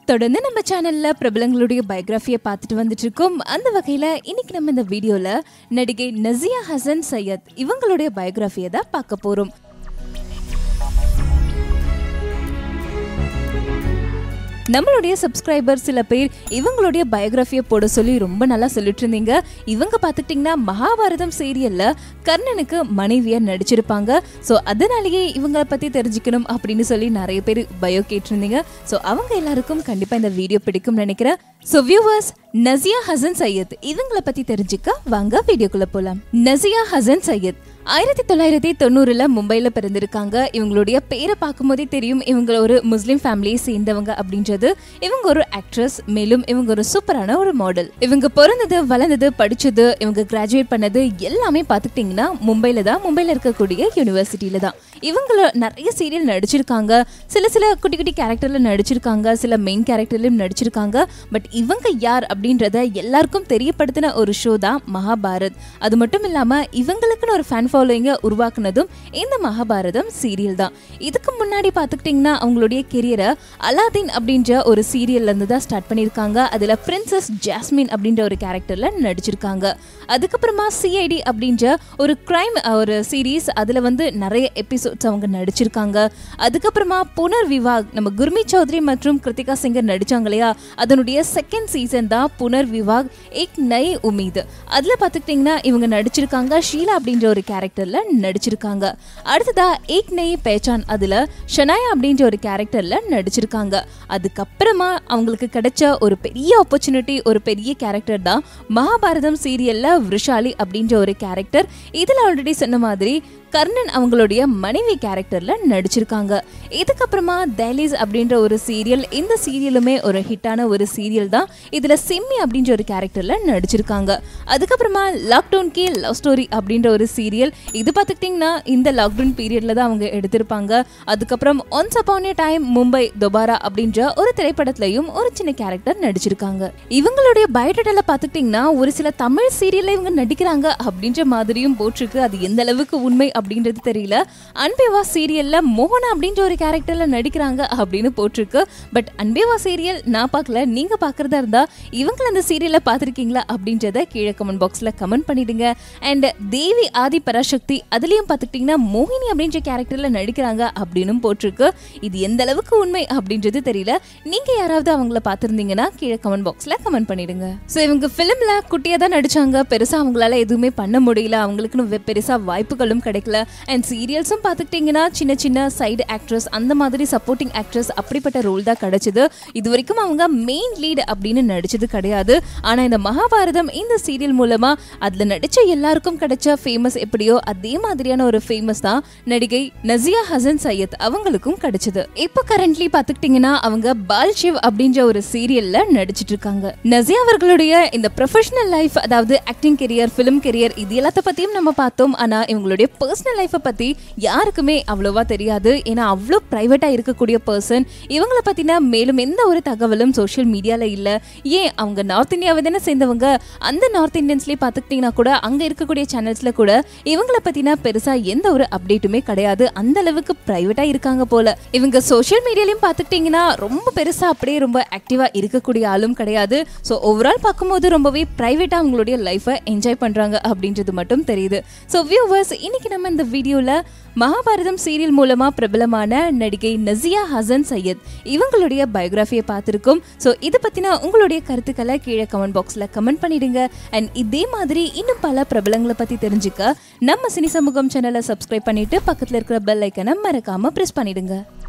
தொடர்ந்து நம்ம சேனல்ல பிரபலங்களுடைய பயோகிராஃபியை பார்த்துட்டு வந்துட்டு இருக்கோம் அந்த வகையில இன்னைக்கு நம்ம இந்த வீடியோல நடிகை நசியா ஹசன் சையத் இவங்களுடைய பயோகிராஃபியை தான் பார்க்க போறோம் நம்மளுடைய சப்ஸ்கிரைபர் சில பேர் இவங்களுடைய பயோகிராஃபியை போட சொல்லி ரொம்ப நல்லா சொல்லிட்டு இருந்தீங்க இவங்க பார்த்துக்கிட்டிங்கன்னா மகாபாரதம் சீரியல்ல கர்ணனுக்கு மனைவியா நடிச்சிருப்பாங்க ஸோ அதனாலேயே இவங்களை பத்தி தெரிஞ்சுக்கணும் அப்படின்னு சொல்லி நிறைய பேர் பயோ கேட்டிருந்தீங்க ஸோ அவங்க எல்லாருக்கும் கண்டிப்பா இந்த வீடியோ பிடிக்கும்னு நினைக்கிறேன் ஸோ வியூவர்ஸ் நசியா ஹசன் சையத் இவங்கள பத்தி தெரிஞ்சுக்க வாங்க வீடியோக்குள்ள போலாம் நசியா ஹசன் சையத் ஆயிரத்தி தொள்ளாயிரத்தி தொண்ணூறுல மும்பைல பிறந்திருக்காங்க இவங்களுடைய பேரை பார்க்கும்போதே தெரியும் இவங்க ஒரு முஸ்லீம் ஃபேமிலியை சேர்ந்தவங்க அப்படின்றது இவங்க ஒரு ஆக்ட்ரஸ் மேலும் இவங்க ஒரு சூப்பரான ஒரு மாடல் இவங்க பிறந்தது வளர்ந்தது படிச்சது இவங்க கிராஜுவேட் பண்ணது எல்லாமே பார்த்துக்கிட்டிங்கன்னா மும்பைல தான் மும்பைல இருக்கக்கூடிய யூனிவர்சிட்டியில தான் இவங்கள நிறைய சீரியல் நடிச்சிருக்காங்க சில சில குட்டி குட்டி கேரக்டர்ல நடிச்சிருக்காங்க சில மெயின் கேரக்டர்லயும் நடிச்சிருக்காங்க பட் இவங்க யார் அப்படின்றத எல்லாருக்கும் தெரியப்படுத்தின ஒரு ஷோ தான் மகாபாரத் அது மட்டும் இல்லாம இவங்களுக்குன்னு ஒரு ஃபேன் ஃபாலோயிங்கை உருவாக்குனதும் இந்த மகாபாரதம் சீரியல் தான் இதுக்கு முன்னாடி பார்த்துக்கிட்டிங்கன்னா அவங்களுடைய கெரியரை அலாதீன் அப்படின்ற ஒரு சீரியல்ல இருந்து தான் ஸ்டார்ட் பண்ணியிருக்காங்க அதுல பிரின்சஸ் ஜாஸ்மின் அப்படின்ற ஒரு கேரக்டர்ல நடிச்சிருக்காங்க அதுக்கப்புறமா சிஐடி அப்படின்ற ஒரு கிரைம் ஒரு சீரீஸ் அதுல வந்து நிறைய எபிசோட்ஸ் அவங்க நடிச்சிருக்காங்க அதுக்கப்புறமா புனர் விவாக் நம்ம குர்மி சௌத்ரி மற்றும் கிருத்திகா சிங்கர் நடிச்சாங்க இல்லையா அதனுடைய செகண்ட் சீசன் தான் புனர் விவாக் எக் நை உமீது அதுல பார்த்துக்கிட்டிங்கன்னா இவங்க நடிச்சிருக்காங்க ஷீலா அப்படின்ற ஒரு கேரக்டர்ல நடிச்சிருக்காங்க அடுத்ததா ஏக் நெய் பேச்சான் அதுல ஷனாயா அப்படின்ற ஒரு கேரக்டர்ல நடிச்சிருக்காங்க அதுக்கப்புறமா அவங்களுக்கு கிடைச்ச ஒரு பெரிய ஆப்பர்ச்சுனிட்டி ஒரு பெரிய கேரக்டர் தான் மகாபாரதம் சீரியல்ல விஷாலி அப்படின்ற ஒரு கேரக்டர் இதுல ஆல்ரெடி சொன்ன மாதிரி கர்ணன் அவங்களுடைய மனைவி கேரக்டர்ல நடிச்சிருக்காங்க இதுக்கப்புறமா தேலிஸ் அப்படின்ற ஒரு சீரியல் இந்த சீரியலுமே ஒரு ஹிட்டான ஒரு சீரியல் தான் இதுல சிம்மி அப்படின்ற ஒரு கேரக்டர்ல நடிச்சிருக்காங்க அதுக்கப்புறமா லாக்டவுன் கே லவ் ஸ்டோரி அப்படின்ற ஒரு சீரியல் இது பார்த்துக்கிட்டிங்கன்னா இந்த லாக்டவுன் பீரியட்ல தான் அவங்க எடுத்திருப்பாங்க அதுக்கப்புறம் once upon a time Mumbai Dobaara அப்படின்ற ஒரு திரைப்படத்திலையும் ஒரு சின்ன கேரக்டர் நடிச்சிருக்காங்க இவங்களுடைய பயோடேட்டால பார்த்துக்கிட்டிங்கன்னா ஒரு சில தமிழ் சீரியல்ல இவங்க நடிக்கிறாங்க அப்படின்ற மாதிரியும் போட்டிருக்கு அது எந்த அளவுக்கு உண்மை அப்படின்றது தெரியல அன்பேவா சீரியல்ல மோகனா அப்படின்ற ஒரு கேரக்டர்ல நடிக்கிறாங்க அப்படின்னு போட்டிருக்கு பட் அன்பேவா சீரியல் நான் பார்க்கல நீங்க பாக்குறதா இருந்தா இவங்கள அந்த சீரியல்ல பார்த்திருக்கீங்களா அப்படின்றத கீழே கமெண்ட் பாக்ஸ்ல கமெண்ட் பண்ணிடுங்க அண்ட் தேவி ஆதி பராசக்தி அதுலயும் பார்த்துக்கிட்டிங்கன்னா மோகினி அப்படின்ற கேரக்டர்ல நடிக்கிறாங்க அப்படின்னு போட்டிருக்கு இது எந்த அளவுக்கு உண்மை அப்படின்றது தெரியல நீங்க யாராவது அவங்கள பார்த்திருந்தீங்கன்னா கீழே கமெண்ட் பாக்ஸ்ல கமெண்ட் பண்ணிடுங்க ஸோ இவங்க ஃபிலிம்ல குட்டியா தான் நடிச்சாங்க பெருசா அவங்களால எதுவுமே பண்ண முடியல அவங்களுக்குன்னு வெ- பெருசா வாய்ப்புகளும் கிடைக்கல அண்ட் சீரியல்ஸும் பார்த்துக்கிட்டிங்கன்னா சின்ன சின்ன சைடு ஆக்ட்ரஸ் அந்த மாதிரி சப்போர்ட்டிங் ஆக்ட்ரஸ் அப்படிப்பட்ட ரோல் தான் கிடைச்சது இது வரைக்கும் அவங்க மெயின் லீட் அப்படின்னு நடிச்சது கிடையாது ஆனா இந்த மகாபாரதம் இந்த சீரியல் மூலமா அதுல நடிச்ச எல்லாருக்கும் கிடைச்ச ஃபேமஸ் எப்படியோ அதே மாதிரியான ஒரு ஃபேமஸ் தான் நடிகை நசியா ஹசன் சையத் அவங்களுக்கும் கிடைச்சது இப்போ கரண்ட்லி பார்த்துக்கிட்டிங்கன்னா அவங்க பால் ஷிவ் அப்படின்ற ஒரு சீரியல்ல நடிச்சிட்டு இருக்காங்க நசியா அவர்களுடைய இந்த ப்ரொஃபஷனல் லைஃப் அதாவது ஆக்டிங் கெரியர் ஃபிலிம் கெரியர் இது எல்லாத்த பத்தியும் நம்ம பார்த்தோம் ஆனா இவங்களுடைய பர்சனல் லைஃப்பை பத்தி யாருக்குமே அவ்வளோவா தெரியாது ஏன்னா அவ்வளோ ப்ரைவேட்டா இருக்கக்கூடிய பர்சன் இவங்கள பத்தின மேலும் எந்த ஒரு தகவலும் சோஷியல் மீடியால இல்ல ஏன் அவங்க நார்த் இந்தியாவை தானே சேர்ந்தவங்க அந்த நார்த் இந்தியன்ஸ்லயே பார்த்துக்கிட்டிங்கன்னா கூட அங்க இருக்கக்கூடிய சேனல்ஸ்ல கூட இவங்கள பத்தின பெருசா எந்த ஒரு அப்டேட்டுமே கிடையாது அந்த அளவுக்கு ப்ரைவேட்டா இருக்காங்க போல இவங்க சோஷியல் மீடியாலையும் பார்த்துக்கிட்டிங்கன்னா ரொம்ப பெருசா அப்படியே ரொம்ப ஆக்டிவா இருக்கக்கூடிய ஆளும் கிடையாது ஸோ ஓவரால் பார்க்கும்போது ரொம்பவே ப்ரைவேட்டா அவங்களுடைய லைஃபை என்ஜாய் பண்றாங்க அப்படின்றது மட்டும் தெரியுது ஸோ வியூவர்ஸ் இன்னைக்கு நம்ம இந்த வீடியோல மகாபாரதம் சீரியல் மூலமா பிரபலமான நடிகை நசியா ஹசன் சையத் இவங்களுடைய பயோகிராஃபியை பார்த்துருக்கோம் ஸோ இதை பத்தின உங்களுடைய கருத்துக்களை கீழே கமெண்ட் பாக்ஸ்ல கமெண்ட் பண்ணிடுங்க அண்ட் இதே மாதிரி இன்னும் பல பிரபலங்களை பத்தி தெரிஞ்சுக்க நம்ம சினி சமூகம் சேனலை சப்ஸ்கிரைப் பண்ணிட்டு பக்கத்துல இருக்கிற பெல் ஐக்கனை மறக்காம பிரஸ் பண்ணிடுங்க